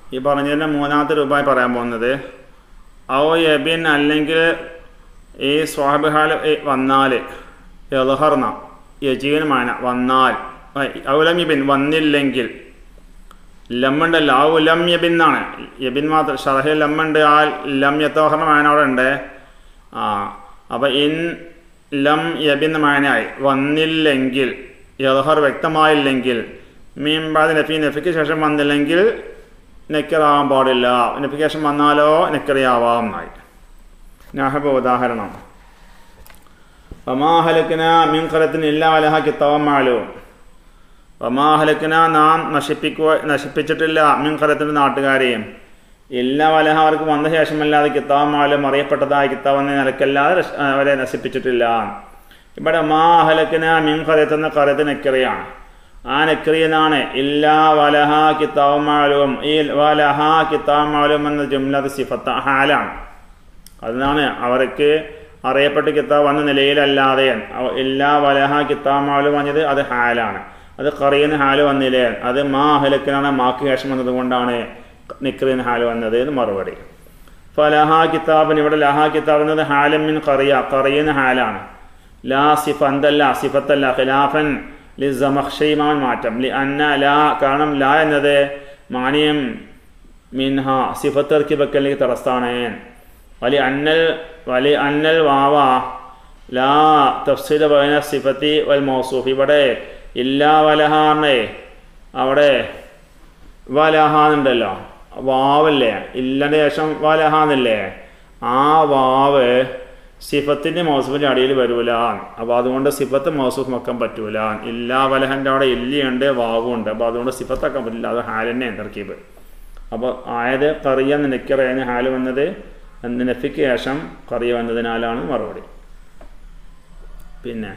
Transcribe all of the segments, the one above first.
ഈ പറഞ്ഞതിൻ്റെ മൂന്നാമത്തെ രൂപമായി പറയാൻ പോകുന്നത് ഔ യബിൻ അല്ലെങ്കിൽ ഈ സ്വാബിഹാൽ വന്നാൽ എലഹർന്ന യജീവനുമാണ് വന്നാൽ ഔലം യബിൻ വന്നില്ലെങ്കിൽ ലമ്മുണ്ടല്ലോ ഔ ലം യബിൻ എന്നാണ് യബിൻ മാത്രം ഷറഹിൽ ലമ്മുണ്ട് ആ ലം യത്തോഹറിന് മാന അവിടെ ഉണ്ട് ആ അപ്പം ഇൻ ലം യബിൻ മാനായി വന്നില്ലെങ്കിൽ യഹർ വ്യക്തമായില്ലെങ്കിൽ മീൻപാതി നഫി നഫിക്ക് ശേഷം വന്നില്ലെങ്കിൽ നെക്കറാവാൻ പാടില്ല നഫിക്ക് ശേഷം വന്നാലോ നെക്കറിയാവാം എന്നായി നാഹബ ഉദാഹരണം വമാഹലക്കിന മീൻകലത്തിന് ഇല്ല വലഹ കിത്തവമാലും വമാഹലക്കിന നാം നശിപ്പിക്കുക നശിപ്പിച്ചിട്ടില്ല മീൻകലത്തിൻ്റെ നാട്ടുകാരെയും എല്ലാ വലഹ അവർക്ക് വന്ന ശേഷമല്ലാതെ കിത്താവമാലും അറിയപ്പെട്ടതായ കിത്താവ് എന്ന നിലക്കല്ലാതെ അവരെ നശിപ്പിച്ചിട്ടില്ല ഇവിടെ മാഹലക്കിന മീൻകലത്തുന്ന കരത്ത് നെക്കറിയാണ് ആ നെക്രിയെന്നാണ് ഇല്ലാ വലഹ കിത്താവുമാലും ഈ വലഹ കിത്താവുമാലും എന്ന ജുംലത് സിഫത്ത ഹാലാണ് അതിനാണ് അവർക്ക് അറിയപ്പെട്ട കിതാബ് വന്ന നിലയിലല്ലാതെ എല്ലാ വലഹ കിത്താമാലും പറഞ്ഞത് അത് ഹാലാണ് അത് കറിയുന്ന ഹാല് വന്നില്ലേ അത് മാ അഹലക്കിനാണ് മാക്ക് ശേഷം വന്നത് കൊണ്ടാണ് നിക്രിന് ഹാല് വന്നത് എന്ന് മറുപടി ഫലഹ കിതാബിന് ഇവിടെ ലഹ കിതാബ് എന്നത് ഹാലമിൻ കറിയ കറിയുന്ന ഹാലാണ് ലാ സിഫ എന്തല്ല സിഫത്തല്ല ഖിലാഫൻ ലി ജമഖ്ഷൈമാൻ മാറ്റം ലി അന്ന ലാ കാരണം ലാ എന്നത് മാനിയം മിൻഹ സിഫത്തർക്കി ബക്കലിലേക്ക് തടസ്സാണ് വലി അന്നൽ വലി അന്നൽ വാവ ലാ തഫ്സീല ബൈന സിഫത്തി വൽ മൗസൂഫ് ഇവിടെ ഇല്ലാ വലഹാറിനെ അവിടെ വലഹാന്നുണ്ടല്ലോ വാവല്ലേ ഇല്ലൻ്റെ ശേഷം വലഹാന്നില്ലേ ആ വാവ് സിഫത്തിൻ്റെ മൗസൂഫിൻ്റെ അടിയിൽ വരൂല അപ്പോൾ അതുകൊണ്ട് സിഫത്ത് മൗസൂഫ് വെക്കാൻ പറ്റൂല ഇല്ലാ വലഹൻ്റെ അവിടെ ഇല്ലിയുണ്ട് വാവും ഉണ്ട് അപ്പോൾ അതുകൊണ്ട് സിഫത്താക്കാൻ പറ്റില്ല അത് ഹാലെന്നെ തർക്കീബ് അപ്പോൾ ആയത് കറിയ നിനക്കറിയുന്ന ഹാല് വന്നത് നഫിക്ക് ശേഷം കറിയ വന്നതിനാലാണ് മറുപടി പിന്നെ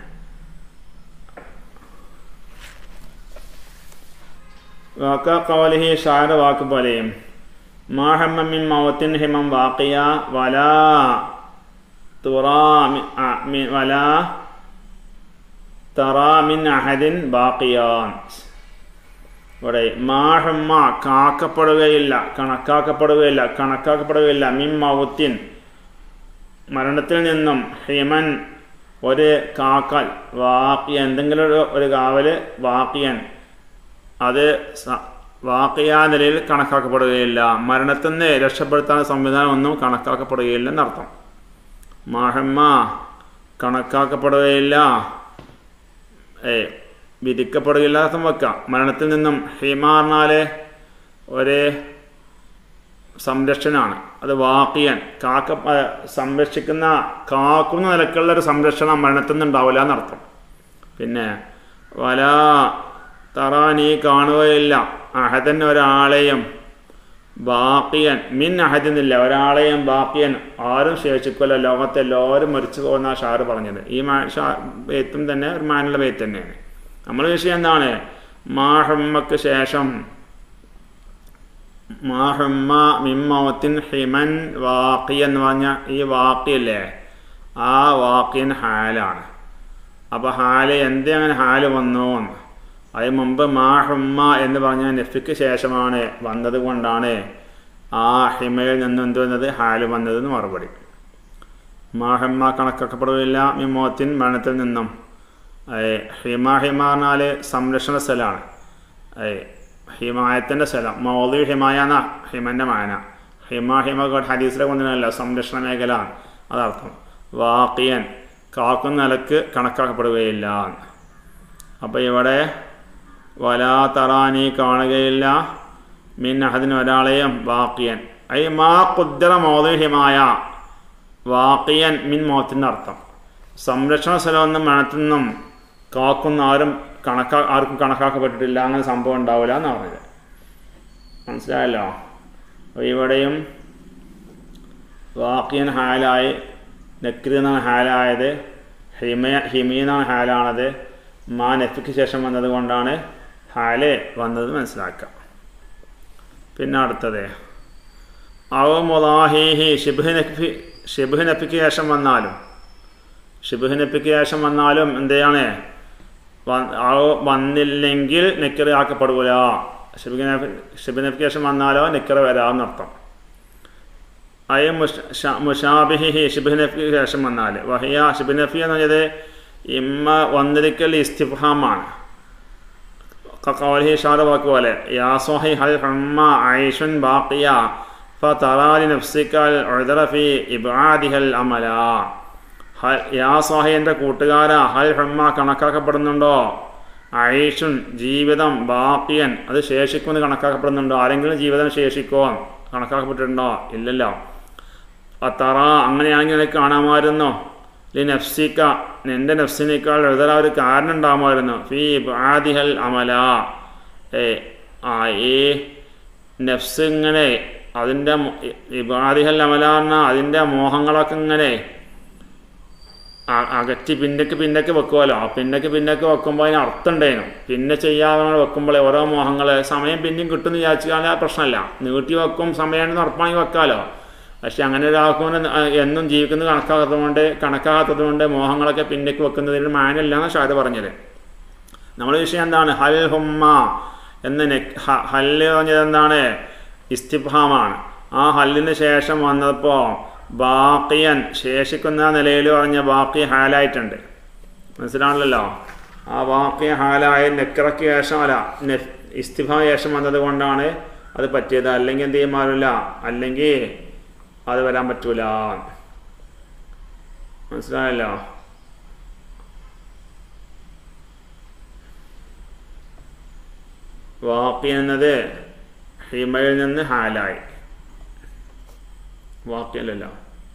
വാക്ക കവലിഹി ഷാര വാക്ക് പോലെയും മാഹമ്മിൻ മൗത്തിൻ ഹിമം വാക്കിയ വലാ തുറാ വലാ തറാമിൻ അഹദിൻ ബാക്കിയാൻ ഇവിടെ മാഹമ്മ കാക്കപ്പെടുകയില്ല കണക്കാക്കപ്പെടുകയില്ല കണക്കാക്കപ്പെടുകയില്ല മിൻ മൗത്തിൻ മരണത്തിൽ നിന്നും ഹിമൻ ഒരു കാക്കൽ വാക്കിയ എന്തെങ്കിലും ഒരു ഒരു കാവൽ വാക്കിയൻ അത് വാക്കിയ നിലയിൽ കണക്കാക്കപ്പെടുകയില്ല മരണത്തിൽ നിന്ന് രക്ഷപ്പെടുത്താൻ സംവിധാനം ഒന്നും കണക്കാക്കപ്പെടുകയില്ല എന്നർത്ഥം മാഹമ്മ കണക്കാക്കപ്പെടുകയില്ല ഏ വിധിക്കപ്പെടുകയില്ല അർത്ഥം വെക്കാം മരണത്തിൽ നിന്നും ഹിമാറിനാല് ഒരു സംരക്ഷണമാണ് അത് വാക്കിയൻ കാക്ക സംരക്ഷിക്കുന്ന കാക്കുന്ന നിലക്കുള്ള ഒരു സംരക്ഷണം മരണത്തിൽ നിന്ന് ഉണ്ടാവില്ല എന്നർത്ഥം പിന്നെ വല തറ നീ കാണുകയില്ല അഹദൻ ഒരാളെയും ബാക്കിയൻ മിൻ അഹദിന്നില്ല ഒരാളെയും ബാക്കിയൻ ആരും ശേഷിക്കില്ല ലോകത്തെ എല്ലാവരും മരിച്ചു പോകുന്ന ഷാറ് പറഞ്ഞത് ഈ മാ ഷാ ബേത്തും തന്നെ ഒരു മാനുള്ള ബേത്ത് തന്നെയാണ് നമ്മൾ വിഷയം എന്താണ് മാഹമ്മക്ക് ശേഷം മാഹമ്മ മിമ്മത്തിൻ ഹിമൻ വാക്കി എന്ന് പറഞ്ഞ ഈ വാക്കിയല്ലേ ആ വാക്കിയൻ ഹാലാണ് അപ്പോൾ ഹാല് എന്തേ അങ്ങനെ ഹാല് വന്നു അതിന് മുമ്പ് മാഹുമ്മ എന്ന് പറഞ്ഞ നെഫിക്ക് ശേഷമാണ് വന്നത് കൊണ്ടാണ് ആ ഹിമയിൽ നിന്ന് എന്ത് വന്നത് ഹാല് വന്നതെന്ന് മറുപടി മാഹമ്മ കണക്കാക്കപ്പെടുകയില്ല മിമോത്തിൻ മരണത്തിൽ നിന്നും ഹിമ ഹിമ പറഞ്ഞാൽ സംരക്ഷണ സ്ഥലമാണ് ഹിമായത്തിൻ്റെ സ്ഥലം മൗലി ഹിമായ എന്ന ഹിമൻ്റെ മായന ഹിമ ഹിമ ഹദീസിലെ കൊണ്ടിനല്ല സംരക്ഷണ മേഖല അതർത്ഥം വാക്കിയൻ കാക്കുന്ന നിലക്ക് കണക്കാക്കപ്പെടുകയില്ല അപ്പോൾ ഇവിടെ വലാ തറാനി കാണുകയില്ല മിൻ അഹദിന് ഒരാളെയും വാക്കിയൻ ഐ മാ കുദ്ര മൗലിഹിമായ വാക്കിയൻ മിൻ മോത്തിൻ്റെ അർത്ഥം സംരക്ഷണ സ്ഥലമൊന്നും മണത്തിൽ നിന്നും കാക്കുന്ന ആരും കണക്കാ ആർക്കും കണക്കാക്കപ്പെട്ടിട്ടില്ല അങ്ങനെ സംഭവം ഉണ്ടാവില്ല എന്ന് പറഞ്ഞത് മനസ്സിലായല്ലോ അപ്പോൾ ഇവിടെയും വാക്കിയൻ ഹാലായി നക്രി എന്നാണ് ഹാലായത് ഹിമ ഹിമി എന്നാണ് ഹാലാണത് മാ നെഫിക്ക് ശേഷം വന്നത് കൊണ്ടാണ് ഹാല് വന്നത് മനസ്സിലാക്കാം പിന്നെ അടുത്തത് അവ മുലാഹിഹി ഷിബ് നഫി ഷിബ് നഫിക്ക് ശേഷം വന്നാലും ഷിബ് നഫിക്ക് ശേഷം വന്നാലും എന്തെയാണ് വന്നില്ലെങ്കിൽ നെക്കറി ആക്കപ്പെടൂല ഷിബിനഫിക്ക് ശേഷം വന്നാലോ നിക്കറ വരാമെന്നർത്ഥം അയ മുഷാബിഹി ഷിബിനഫിക്ക് ശേഷം വന്നാൽ വഹിയ ഷിബിനഫി എന്ന് പറഞ്ഞത് ഇമ്മ വന്നിരിക്കൽ ഇസ്തിഫാമാണ് കൗലഹി ഷാദ വാക്ക് പോലെ യാസോഹി ഹൽ ഹമ്മ ഐഷുൻ ബാക്കിയ ഫതറാലി നഫ്സിക്കൽ ഉദറ ഫി ഇബ്ആദിഹൽ അമല ഹൽ യാ സോഹി എൻ്റെ കൂട്ടുകാര ഹൽ ഹമ്മ കണക്കാക്കപ്പെടുന്നുണ്ടോ ഐഷുൻ ജീവിതം ബാക്കിയൻ അത് ശേഷിക്കുമെന്ന് കണക്കാക്കപ്പെടുന്നുണ്ടോ ആരെങ്കിലും ജീവിതം ശേഷിക്കോ കണക്കാക്കപ്പെട്ടിട്ടുണ്ടോ ഇല്ലല്ലോ തറ അങ്ങനെയാണെങ്കിൽ എനിക്ക് കാണാമായിരുന്നോ ലി നഫ്സിക്ക എൻ്റെ നഫ്സിനേക്കാൾ എഴുതാൻ ഒരു കാരണം ഉണ്ടാകുമായിരുന്നു ഫി ആദിഹൽ അമല ഏ ആ ഈ നഫ്സ് ഇങ്ങനെ അതിൻ്റെ ഇബാദിഹൽ അമല പറഞ്ഞാൽ അതിൻ്റെ മോഹങ്ങളൊക്കെ ഇങ്ങനെ അകറ്റി പിന്നക്ക് പിന്നക്ക് വെക്കുമല്ലോ ആ പിന്നക്ക് പിന്നക്ക് വെക്കുമ്പോൾ അതിന് അർത്ഥം ഉണ്ടായിരുന്നു പിന്നെ ചെയ്യാതെ വെക്കുമ്പോൾ ഓരോ മോഹങ്ങൾ സമയം പിന്നെയും കിട്ടുമെന്ന് വിചാരിച്ചാൽ ആ പ്രശ്നമല്ല നീട്ടി വെക്കും സമയം ഉറപ്പാണെങ്കിൽ വെക്കാമല്ലോ പക്ഷെ അങ്ങനെ ഒരാൾക്കും എന്നും ജീവിക്കുന്നത് കണക്കാകാത്തതുകൊണ്ട് കണക്കാകാത്തതുകൊണ്ട് മോഹങ്ങളൊക്കെ പിന്നേക്ക് വെക്കുന്നതിന് മാനില്ല എന്നാണ് ഷാദ് പറഞ്ഞത് നമ്മുടെ വിഷയം എന്താണ് ഹൽ ഹുമ്മ എന്ന് ഹല്ല് പറഞ്ഞത് എന്താണ് ഇസ്തിഫാമാണ് ആ ഹല്ലിന് ശേഷം വന്നപ്പോൾ ബാക്കിയൻ ശേഷിക്കുന്ന നിലയിൽ പറഞ്ഞ ബാക്കി ഹാലായിട്ടുണ്ട് മനസ്സിലാണല്ലോ ആ ബാക്കി ഹാലായ നെക്കിറക്ക് ശേഷം അല്ല ഇസ്തിഫ ശേഷം വന്നത് കൊണ്ടാണ് അത് പറ്റിയത് അല്ലെങ്കിൽ എന്ത് ചെയ്യാൻ പാടില്ല അല്ലെങ്കിൽ അത് വരാൻ പറ്റൂല മനസ്സിലായല്ലോ വാക്കി എന്നത് ഹിമയിൽ നിന്ന് ഹാലായി വാക്കിയല്ലല്ലോ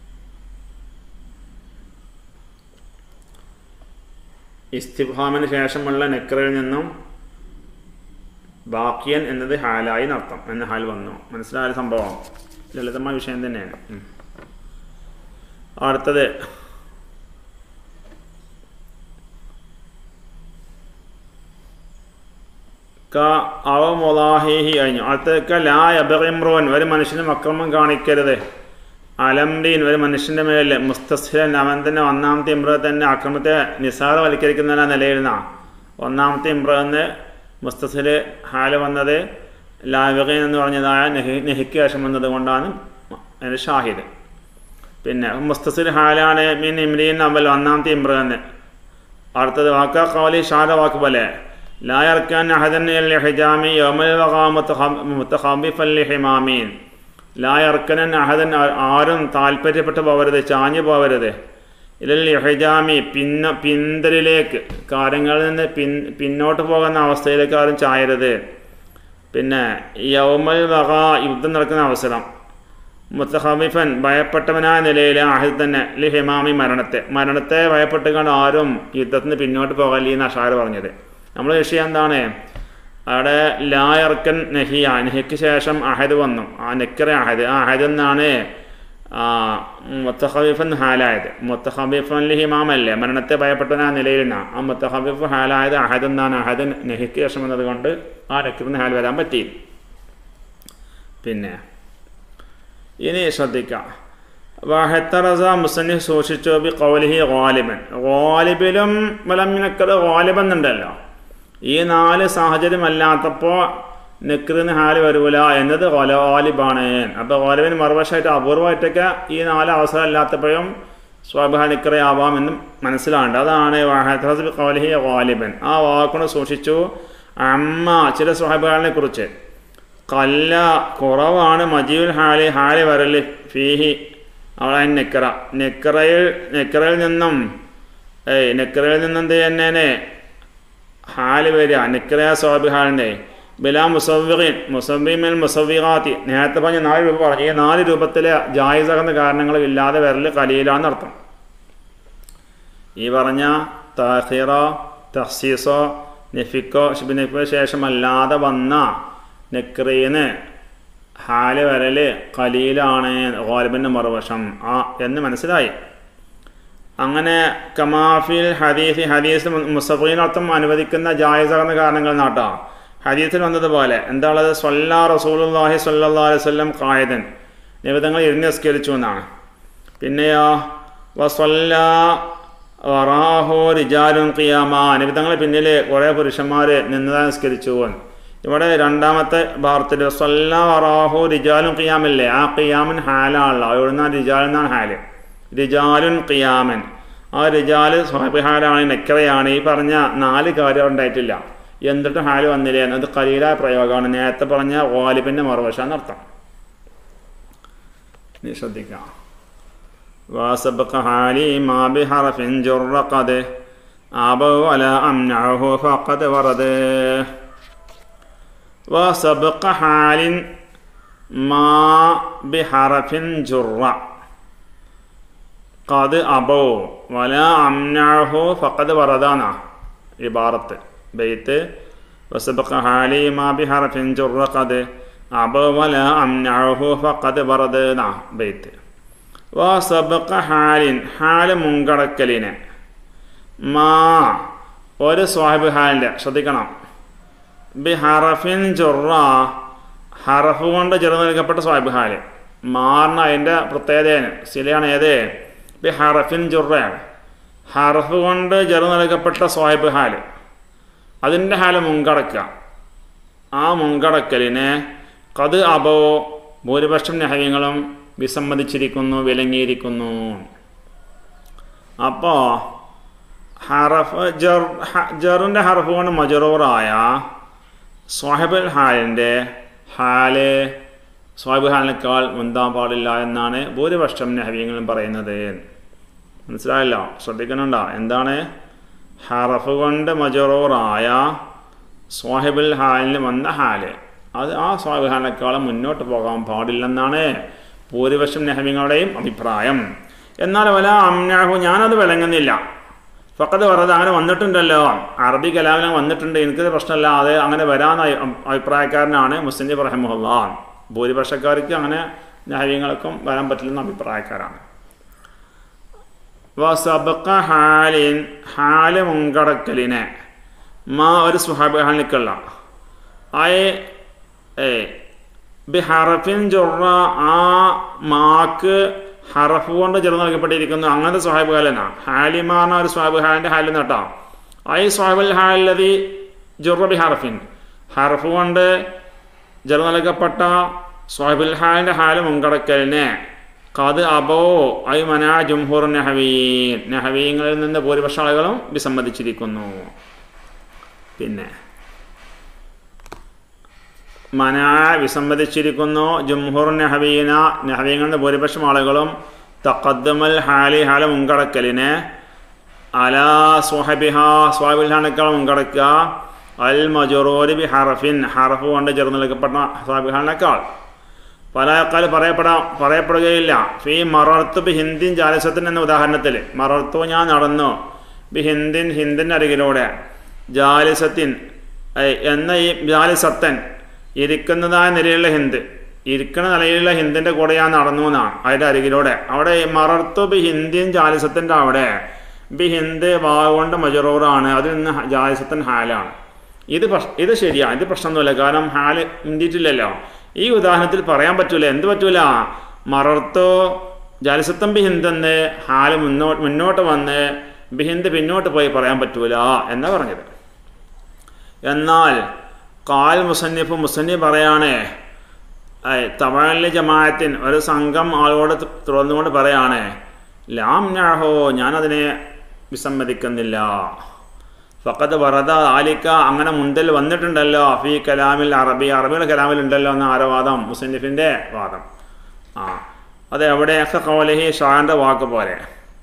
ഇസ്തിഫാമിന് ശേഷമുള്ള നെക്രയിൽ നിന്നും ബാക്കിയൻ എന്നത് ഹാലായി നർത്ഥം എന്ന ഹാൽ വന്നു മനസ്സിലായ സംഭവം ലളിതമായ വിഷയം തന്നെയാണ് അടുത്തത് ക അവ മൊലാഹിഹി കഴിഞ്ഞു അടുത്ത ലാ അബിമ്രോൻ ഒരു മനുഷ്യനും അക്രമം കാണിക്കരുത് അലംഡീൻ ഒരു മനുഷ്യന്റെ മേലെ മുസ്തസ്ഹിരൻ അവൻ തന്നെ ഒന്നാമത്തെ ഇമ്ര തന്നെ അക്രമത്തെ നിസാരവൽക്കരിക്കുന്ന നിലയിരുന്ന ഒന്നാമത്തെ ഇമ്ര എന്ന് മുസ്തസിൽ ഹാല് വന്നത് ലാവികൻ എന്ന് പറഞ്ഞതായ നെഹി നെഹിക്ക് ശേഷം വന്നത് കൊണ്ടാണ് അതിൻ്റെ ഷാഹിദ് പിന്നെ മുസ്തസിൽ ഹാലാണ് മീൻ ഇമ്രീൻ അവൽ ഒന്നാമത്തെ ഇമ്ര എന്ന് അടുത്തത് വാക്ക കൗലി ഷാദ വാക്ക് പോലെ لا يركن أحد إلا حجامي يوم الوغى متخبفا لحمامين ലാ യർക്കനൻ അഹദൻ ആരും താല്പര്യപ്പെട്ട് പോകരുത് ചാഞ്ഞു പോകരുത് ഇല്ലൽ ഇഹജാമി പിന്ന പിന്തലിലേക്ക് കാര്യങ്ങളിൽ നിന്ന് പിൻ പിന്നോട്ട് പോകുന്ന അവസ്ഥയിലേക്ക് ആരും ചായരുത് പിന്നെ യൗമൽ വക യുദ്ധം നടക്കുന്ന അവസരം മുത്തഹബിഫൻ ഭയപ്പെട്ടവനായ നിലയിൽ ആഹിദ് തന്നെ ലി ഹിമാമി മരണത്തെ മരണത്തെ ഭയപ്പെട്ടുകൊണ്ട് ആരും യുദ്ധത്തിന് പിന്നോട്ട് പോകല്ലേ എന്ന് അഷാർ പറഞ്ഞത് നമ്മൾ വിഷയം എന്താണ് അവിടെ ലായർക്കൻ നെഹിയ നെഹിക്ക് ശേഷം അഹദ് വന്നു ആ നെക്കറ അഹദ് ആ അഹദ് എന്നാണ് മുത്തഹബീഫൻ ഹാലായത് മുത്തഹബീഫൻ ഹിമാമല്ലേ മരണത്തെ ഭയപ്പെട്ടവൻ ആ നിലയിലാണ് ആ മുത്തഹബീഫ് ഹാലായത് അഹദ് എന്നാണ് അഹദ് നെഹിക്ക് ശേഷം വന്നത് കൊണ്ട് ആ നെക്കറിന് ഹാൽ വരാൻ പറ്റി പിന്നെ ഇനി ശ്രദ്ധിക്കാം വഹത്തറസ മുസന്നിഫ് സൂക്ഷിച്ചു ബി കൗലിഹി ഗാലിബൻ ഗാലിബിലും വലമിനക്കർ ഗാലിബൻ എന്നുണ്ടല്ലോ ഈ നാല് സാഹചര്യം അല്ലാത്തപ്പോൾ നെക്രിന് ഹാല് വരൂല എന്നത് ഗാലിബാണ് അപ്പോൾ ഗാലിബിന് മറുവശമായിട്ട് അപൂർവമായിട്ടൊക്കെ ഈ നാല് അവസരം അല്ലാത്തപ്പോഴും സ്വാഭാവിക നിക്കറ ആവാം എന്നും മനസ്സിലാണ്ട് അതാണ് വഹത്തറസ് ബി കൗലിഹി ഗാലിബൻ ആ വാക്കുകൊണ്ട് സൂക്ഷിച്ചു അമ്മ ചില സ്വാഹിബുകളെ കുറിച്ച് കല്ല കുറവാണ് മജീവുൽ ഹാലി ഹാലി വരല് ഫീഹി അവളെ നെക്കറ നെക്കറയിൽ നെക്കറയിൽ നിന്നും ഏയ് നെക്കറയിൽ നിന്നും എന്ത് തന്നെ ഹാല് വരിക നെക്കറ സ്വാഭിഹാലിൻ്റെ ബിലാ മുസവീൻ മുസവീമിൽ മുസവീഖാത്തി നേരത്തെ പറഞ്ഞ നാല് രൂപ പറഞ്ഞു ഈ നാല് രൂപത്തിലെ ജായിസകുന്ന കാരണങ്ങൾ ഇല്ലാതെ വരൽ കലയിലാന്ന് അർത്ഥം ഈ പറഞ്ഞ തഹീറോ തഹ്സീസോ നെഫിക്കോ ഷിബിനെഫിക്കോ ശേഷമല്ലാതെ വന്ന നെക്രീന്ന് ഹാല് വരല് കലീലാണ് ഗോലബിൻ്റെ മറുവശം ആ എന്ന് മനസ്സിലായി അങ്ങനെ കമാഫിൽ ഹദീസ് ഹദീസ് മുസഫീനർത്ഥം അനുവദിക്കുന്ന ജായസാകുന്ന കാരണങ്ങൾ നാട്ടാ ഹദീസിൽ വന്നതുപോലെ എന്താണത് സൊല്ലാ റസൂലുല്ലാഹി സല്ലാ അലൈഹി വല്ലം കായതൻ നിമിതങ്ങൾ ഇരുന്ന് നിസ്കരിച്ചു എന്നാണ് പിന്നെയോ വസൊല്ല വറാഹോ റിജാലും ഖിയാമ നിമിതങ്ങൾ പിന്നിൽ കുറേ പുരുഷന്മാർ നിന്നതാ നിസ്കരിച്ചു ഇവിടെ രണ്ടാമത്തെ ഭാഗത്തിൽ സല്ലാഹു റിജാലുൻ ഖിയാമില്ലേ ആ ഖിയാമൻ ഹാലാണല്ലോ എവിടുന്ന റിജാൽ എന്നാണ് ഹാല് റിജാലുൻ ഖിയാമൻ ആ റിജാല് സ്വാബി ഹാലാണ് നെക്കറയാണ് ഈ പറഞ്ഞ നാല് കാര്യം ഉണ്ടായിട്ടില്ല എന്നിട്ട് ഹാല് വന്നില്ലേ അത് കലീലായ പ്രയോഗമാണ് നേരത്തെ പറഞ്ഞ വാലിബിൻ്റെ മറുവശ എന്നർത്ഥം നീ ശ്രദ്ധിക്കാം وسبق حالي ما بحرف جر قد أبوا ولا أمنعه فقد ورد وسبق حال ما بحرف جر قد أبوا ولا أمنعه فقد وردنا عبارة بيت وسبق حالي ما بحرف جر قد أبوا ولا أمنعه فقد وردنا بيت വസബക്ക ഹാലിൻ ഹാല് മുൻകടക്കലിന് മാ ഒരു സ്വാഹിബ് ഹാലിൻ്റെ ശ്രദ്ധിക്കണം ബി ഹറഫിൻ ചൊറ ഹറഫ് കൊണ്ട് ചെറു നൽകപ്പെട്ട സ്വാഹിബ് ഹാല് മാറിന അതിൻ്റെ പ്രത്യേകതയാണ് ശരിയാണ് ഏത് ബി ഹറഫിൻ ചുറയാണ് ഹറഫ് കൊണ്ട് ചെറു നൽകപ്പെട്ട സ്വാഹിബ് ഹാല് അതിൻ്റെ ഹാല് മുൻകടക്കുക ആ മുൻകടക്കലിന് കത് അബോ ഭൂരിപക്ഷം നഹര്യങ്ങളും വിസമ്മതിച്ചിരിക്കുന്നു വിലങ്ങിയിരിക്കുന്നു അപ്പോൾ ഹറഫ് ജർ ജറിൻ്റെ ഹറഫ് കൊണ്ട് മജറൂറായ സ്വാഹിബുൽ ഹാലിൻ്റെ ഹാല് സ്വാഹിബ് ഹാലിനേക്കാൾ മുന്താൻ പാടില്ല എന്നാണ് ഭൂരിപക്ഷം നഹവ്യങ്ങളും പറയുന്നത് മനസ്സിലായല്ലോ ശ്രദ്ധിക്കുന്നുണ്ടോ എന്താണ് ഹറഫ് കൊണ്ട് മജറൂറായ സ്വാഹിബുൽ ഹാലിന് വന്ന ഹാല് അത് ആ സ്വാഹിബ് ഹാലിനേക്കാളും മുന്നോട്ട് പോകാൻ പാടില്ലെന്നാണ് ഭൂരിപക്ഷം നെഹമിങ്ങളുടെയും അഭിപ്രായം എന്നാൽ വല അമ്നാഹു ഞാനത് വിളങ്ങുന്നില്ല ഫക്കത് പറഞ്ഞത് അങ്ങനെ വന്നിട്ടുണ്ടല്ലോ അറബി കലാമിനെ വന്നിട്ടുണ്ട് എനിക്കത് പ്രശ്നമല്ല അത് അങ്ങനെ വരാൻ അഭിപ്രായക്കാരനാണ് മുസ്ലിം ജബ് റഹമുല്ല ഭൂരിപക്ഷക്കാർക്ക് അങ്ങനെ ന്യായങ്ങൾക്കും വരാൻ പറ്റില്ലെന്ന അഭിപ്രായക്കാരാണ് വസബക്ക ഹാലിൻ ഹാല് മുൻകടക്കലിനെ മാ ഒരു സുഹാബ് ഹാലിക്കുള്ള ആയ ഏ ബി ഹറഫിൻ ജൊറ ആ മാക്ക് ഹറഫ് കൊണ്ട് ചേർന്ന് നൽകപ്പെട്ടിരിക്കുന്നു അങ്ങനത്തെ സ്വാഹിബ് ഹാലന ഹാലിമാർന്ന ഒരു സ്വാഹിബ് ഹാലിൻ്റെ ഹാലിൽ നട്ടാ ഐ സ്വാഹിബുൽ ഹാലതി ജുറ ബി ഹറഫിൻ ഹറഫ് കൊണ്ട് ചേർന്ന് നൽകപ്പെട്ട സ്വാഹിബുൽ ഹാലിൻ്റെ ഹാല് മുൻകടക്കലിനെ കത് അബോ ഐ മനാ ജുംഹൂർ നെഹവീൻ നെഹവീങ്ങളിൽ നിന്ന് ഭൂരിപക്ഷ ആളുകളും വിസമ്മതിച്ചിരിക്കുന്നു പിന്നെ മന വിസമ്മതിച്ചിരിക്കുന്നു ജുംഹുർ നെഹവീന നെഹവീങ്ങളുടെ ഭൂരിപക്ഷം ആളുകളും തക്കദ്മൽ ഹാലി ഹാല മുൻകടക്കലിന് അല സ്വഹബിഹ സ്വാബിഹാനേക്കാൾ മുൻകടക്കുക അൽ മജുറോരി ബി ഹറഫിൻ ഹറഫ് കൊണ്ട് ചേർന്ന് നൽകപ്പെട്ട സ്വാബിഹാനേക്കാൾ പല ആൾക്കാർ പറയപ്പെടാം പറയപ്പെടുകയില്ല ഫി മറർത്തു ബി ഹിന്ദിൻ ജാലിസത്തിൻ എന്ന ഉദാഹരണത്തിൽ മറർത്തു ഞാൻ നടന്നു ബി ഹിന്ദിൻ ഹിന്ദിൻ്റെ അരികിലൂടെ ജാലിസത്തിൻ എന്ന ഈ ജാലിസത്തൻ ഇരിക്കുന്നതായ നിലയിലുള്ള ഹിന്ദ് ഇരിക്കുന്ന നിലയിലുള്ള ഹിന്ദിൻ്റെ കൂടെ ഞാൻ നടന്നു എന്നാണ് അതിൻ്റെ അരികിലൂടെ അവിടെ മറർത്തു ബി ഹിന്ദിൻ ജാലിസത്തിൻ്റെ അവിടെ ബി ഹിന്ദ് വാഗുകൊണ്ട് മജറൂറാണ് അതിൽ നിന്ന് ജാലിസത്തൻ ഹാലാണ് ഇത് ഇത് ശരിയാണ് ഇത് പ്രശ്നമൊന്നുമില്ല കാരണം ഹാല് ഇന്തിയിട്ടില്ലല്ലോ ഈ ഉദാഹരണത്തിൽ പറയാൻ പറ്റൂല എന്ത് പറ്റൂല മറർത്തു ജാലിസത്തൻ ബി ഹിന്ദെന്ന് ഹാല് മുന്നോട്ട് മുന്നോട്ട് വന്ന് ബിഹിന്ദ് പിന്നോട്ട് പോയി പറയാൻ പറ്റൂല എന്നാ പറഞ്ഞത് എന്നാൽ കാൽ മുസന്നിഫ് മുസന്നിഫ് പറയാണ് തമിഴിലെ ജമാഅത്തിൻ ഒരു സംഘം ആളോട് തുറന്നുകൊണ്ട് പറയാണ് ലാം നാഹോ ഞാനതിനെ വിസമ്മതിക്കുന്നില്ല ഫക്കത്ത് വറദ ആലിക്ക അങ്ങനെ മുന്തൽ വന്നിട്ടുണ്ടല്ലോ ഫി കലാമിൽ അറബി അറബിയുടെ കലാമിൽ ഉണ്ടല്ലോ എന്ന ആരവാദം മുസന്നിഫിൻ്റെ വാദം ആ അത് എവിടെയൊക്കെ കൗലഹി ഷാൻ്റെ വാക്ക് പോലെ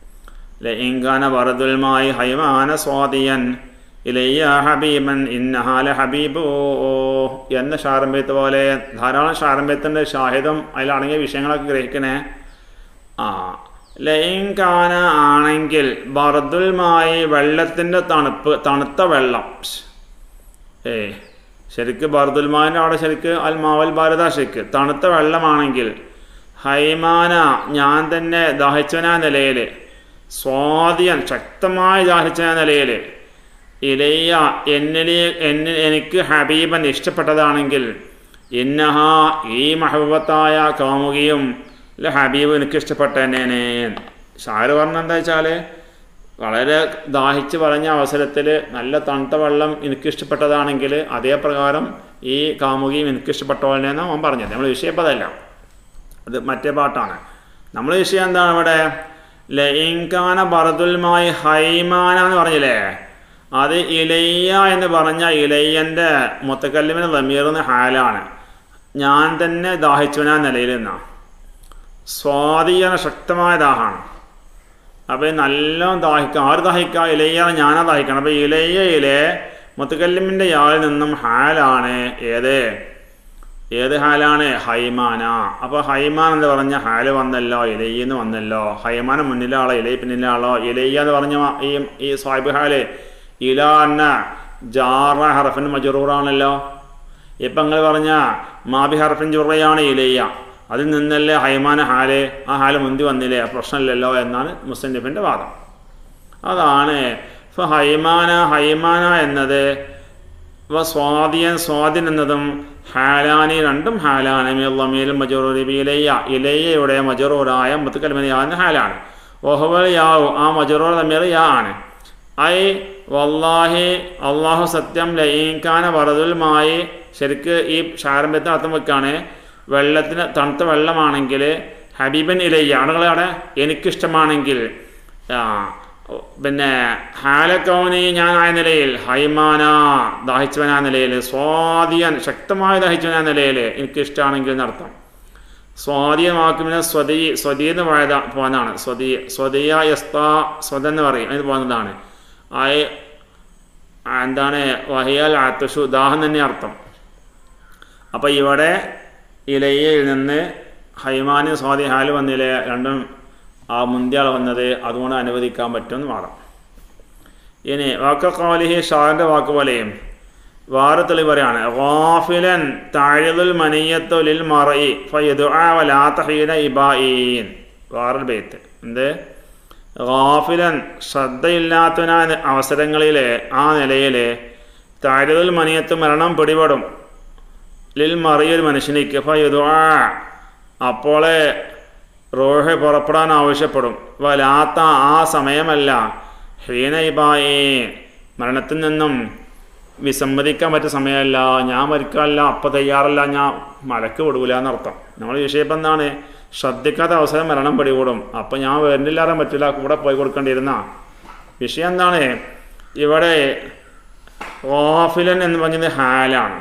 ഇൻകാന വറദുൽമായി ഹൈമാന സ്വാദിയൻ ഇലയ്യ ഹബീബൻ ഇന്നഹാല ഹബീബോ എന്ന ഷാരംബയത്ത് പോലെ ധാരാളം ഷാരംബയത്തിൻ്റെ ഷാഹിദം അതിലടങ്ങിയ വിഷയങ്ങളൊക്കെ ഗ്രഹിക്കണേ ആ ലയിൻകാന ആണെങ്കിൽ ബർദുൽമായി വെള്ളത്തിൻ്റെ തണുപ്പ് തണുത്ത വെള്ളം ഏ ശരിക്ക് ബർദുൽമാൻ്റെ അവിടെ ശരിക്ക് അൽ മാവൽ ഭാരത ശരിക്ക് തണുത്ത വെള്ളമാണെങ്കിൽ ഹൈമാന ഞാൻ തന്നെ ദാഹിച്ചവനാ നിലയിൽ സ്വാധീനം ശക്തമായി ദാഹിച്ച നിലയിൽ ഇലയ്യ എന്നിലെ എന്നിൽ എനിക്ക് ഹബീബൻ ഇഷ്ടപ്പെട്ടതാണെങ്കിൽ ഇന്നഹ ഈ മഹബത്തായ കാമുകിയും ഹബീബ് എനിക്ക് ഇഷ്ടപ്പെട്ടതന്നെ ഷാര് പറഞ്ഞ എന്താ വെച്ചാൽ വളരെ ദാഹിച്ച് പറഞ്ഞ അവസരത്തിൽ നല്ല തണുത്ത വെള്ളം എനിക്ക് ഇഷ്ടപ്പെട്ടതാണെങ്കിൽ അതേ പ്രകാരം ഈ കാമുകിയും എനിക്ക് ഇഷ്ടപ്പെട്ടോളെന്നാണ് അവൻ പറഞ്ഞത് നമ്മൾ വിഷയം ഇപ്പം അതല്ല അത് മറ്റേ പാട്ടാണ് നമ്മൾ വിഷയം എന്താണ് ഇവിടെ ലയിങ്കാന ബറദുൽമായി ഹൈമാന എന്ന് പറഞ്ഞില്ലേ അത് ഇലയ്യ എന്ന് പറഞ്ഞ ഇലയ്യൻ്റെ മുത്തക്കല്ലിമിന് ലമീർന്ന് ഹാലാണ് ഞാൻ തന്നെ ദാഹിച്ചവനാ നിലയിൽ നിന്നാ സ്വാധീന ശക്തമായ ദാഹമാണ് അപ്പോൾ നല്ലോണം ദാഹിക്കാം ആര് ദാഹിക്കാം ഇലയ്യാണ് ഞാനാ ദാഹിക്കണം അപ്പോൾ ഇലയ്യയിലെ മുത്തക്കല്ലിമിൻ്റെ യാളിൽ നിന്നും ഹാലാണ് ഏത് ഏത് ഹാലാണ് ഹൈമാന അപ്പോൾ ഹൈമാൻ എന്ന് പറഞ്ഞ ഹാല് വന്നല്ലോ ഇലയ്യെന്ന് വന്നല്ലോ ഹൈമാന മുന്നിലാളോ ഇലയി പിന്നിലാളോ ഇലയ്യ എന്ന് പറഞ്ഞ ഈ ഈ സ്വാഹിബ് ഹാല് ഇല എന്ന ജാറ ഹറഫിൻ മജറൂറാണല്ലോ ഇപ്പം നിങ്ങൾ പറഞ്ഞ മാബി ഹറഫിൻ ജുറയാണ് ഇലയ്യ അതിൽ നിന്നല്ലേ ഹൈമാന ഹാല് ആ ഹാല് മുന്തി വന്നില്ലേ പ്രശ്നമില്ലല്ലോ എന്നാണ് മുസ്ലിഫിൻ്റെ വാദം അതാണ് ഇപ്പോൾ ഹൈമാന ഹൈമാന എന്നത് വ സ്വാദിയൻ സ്വാദിൻ എന്നതും ഹാലാനി രണ്ടും ഹാലാണ് ലമീൽ മജറൂരി ഇലയ്യ ഇലയ്യയുടെ മജറൂറായ മുത്തുക്കൽമനിയാകുന്ന ഹാലാണ് ഓഹുവൽ യാവു ആ മജറൂർ തമീർ യാ ആണ് ഐ വല്ലാഹി അള്ളാഹു സത്യം ലയീക്കാന വറതുൽമായി ശരിക്ക് ഈ ഷാരംഭത്തിന് അർത്ഥം വെക്കാണ് വെള്ളത്തിന് തണുത്ത വെള്ളമാണെങ്കിൽ ഹബീബൻ ഇലയ്യ ആളുകളെ അവിടെ എനിക്കിഷ്ടമാണെങ്കിൽ ആ, പിന്നെ ഹാലക്കൗനി ഞാനായ നിലയിൽ ഹൈമാന ദാഹിച്ചവനായ നിലയിൽ സ്വാധിയൻ ശക്തമായ ദാഹിച്ചവനായ നിലയിൽ എനിക്കിഷ്ടമാണെങ്കിൽ എന്നർത്ഥം സ്വാധീനമാക്കുമ്പോൾ സ്വതീ സ്വതീ എന്ന് പോയതാ പോകുന്നതാണ് സ്വതീ സ്വതീയ യസ്ത സ്വത എന്ന് പറയും അതിന് പോകുന്നതാണ് ആയ എന്താണ് വഹിയാൽ ആത്തുഷു ദാഹം തന്നെ അർത്ഥം അപ്പോൾ ഇവിടെ ഇലയിൽ നിന്ന് ഹൈമാനി സ്വാതി ഹാല് വന്നില്ലേ രണ്ടും ആ മുന്തിയാൾ വന്നത് അതുകൊണ്ട് അനുവദിക്കാൻ പറ്റുമെന്ന് മാറാം ഇനി വാക്കക്കാലിഹി ഷാറിൻ്റെ വാക്ക് പോലെയും വേറെ തെളി പറയാണ് ഗാഫിലൻ താഴിതുൽ മനയ്യത്തുലിൽ മറയി ഫയദുആവലാത്തഹീന ഇബായീൻ വേറൊരു ബെയ്ത്ത് എന്ത് ഗാഫിലൻ ശ്രദ്ധയില്ലാത്തവനായ അവസരങ്ങളിൽ ആ നിലയിൽ താഴിതുൽ മനയത്ത് മരണം പിടിപെടും ലിൽ മറിയൊരു മനുഷ്യനിക്ക് ഫയദുആ അപ്പോളെ റോഹ് പുറപ്പെടാൻ ആവശ്യപ്പെടും വലാത്ത ആ സമയമല്ല ഹീന ഇബായി മരണത്തിൽ നിന്നും വിസമ്മതിക്കാൻ പറ്റിയ സമയമല്ല ഞാൻ മരിക്കാനല്ല അപ്പം തയ്യാറല്ല ഞാൻ മലക്ക് വിടൂല എന്നർത്ഥം നമ്മൾ വിഷയം ഇപ്പം എന്താണ് ശ്രദ്ധിക്കാത്ത അവസരം മരണം പിടികൂടും അപ്പം ഞാൻ വരുന്നില്ലാതെ പറ്റില്ല കൂടെ പോയി കൊടുക്കേണ്ടിയിരുന്ന വിഷയം എന്താണ് ഇവിടെ ഓഫിലൻ എന്ന് പറഞ്ഞത് ഹാലാണ്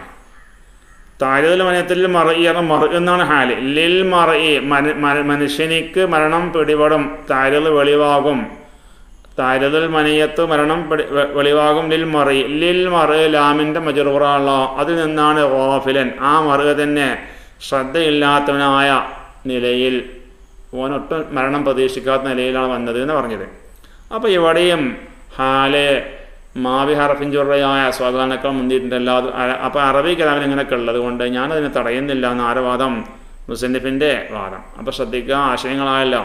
താരതല മനയത്തിൽ മറയിറ മറ എന്നാണ് ഹാല് ലിൽ മറയി മനുഷ്യനിക്ക് മരണം പിടിപെടും താരൽ വെളിവാകും താരതൽ മനയത്ത് മരണം പിടി വെ- വെളിവാകും ലിൽ മറയി ലിൽ മറ ലാമിൻ്റെ മജറൂറാണല്ലോ അതിൽ നിന്നാണ് ഓഫിലൻ ആ മറ തന്നെ ശ്രദ്ധയില്ലാത്തവനായ നിലയിൽ ഓനൊട്ടും മരണം പ്രതീക്ഷിക്കാത്ത നിലയിലാണ് വന്നത് എന്ന് പറഞ്ഞത് അപ്പോൾ ഇവിടെയും ഹാല് മാവി ഹറഫിൻ ചൊറയായ സ്വാഗാനക്കൾ മുന്തിയിട്ടുണ്ടല്ലോ അത് അ- അപ്പോൾ അറബി കലാമിൽ ഇങ്ങനെയൊക്കെ ഉള്ളത് കൊണ്ട് ഞാനതിനെ തടയുന്നില്ല എന്ന ആരവാദം മുസന്നിഫിൻ്റെ വാദം അപ്പോൾ ശ്രദ്ധിക്കുക ആശയങ്ങളായല്ലോ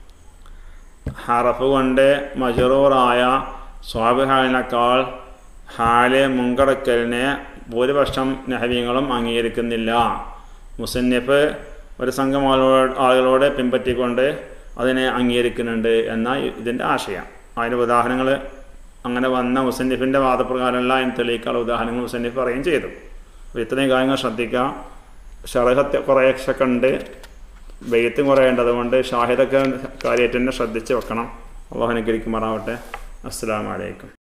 ഹറഫ് കൊണ്ട് മജറൂറായ സ്വാഭിഹാലിനേക്കാൾ ഹാല് മുൻകടക്കലിനെ ഭൂരിപക്ഷം നഹവീങ്ങളും അംഗീകരിക്കുന്നില്ല മുസന്നിഫ് ഒരു സംഘം ആളുകളോട് ആളുകളോട് പിൻപറ്റിക്കൊണ്ട് അതിനെ അംഗീകരിക്കുന്നുണ്ട് എന്ന ഇതിൻ്റെ ആശയം അതിൻ്റെ ഉദാഹരണങ്ങൾ അങ്ങനെ വന്ന മുസന്നിഫിൻ്റെ വാദപ്രകാരമുള്ള അതിന് തെളിയിക്കാനുള്ള ഉദാഹരണങ്ങൾ മുസന്നിഫ് പറയുകയും ചെയ്തു അപ്പോൾ ഇത്രയും കാര്യങ്ങൾ ശ്രദ്ധിക്കുക ഷറഹത്ത് കുറേയൊക്കെ ഉണ്ട് ബെയ്ത്തും കുറേ ഉണ്ട് അതുകൊണ്ട് ഷാഹിദൊക്കെ കാര്യമായിട്ട് തന്നെ ശ്രദ്ധിച്ച് വെക്കണം അള്ളാഹു അനുഗ്രഹിക്കുമാറാവട്ടെ അസ്സാം വലൈക്കും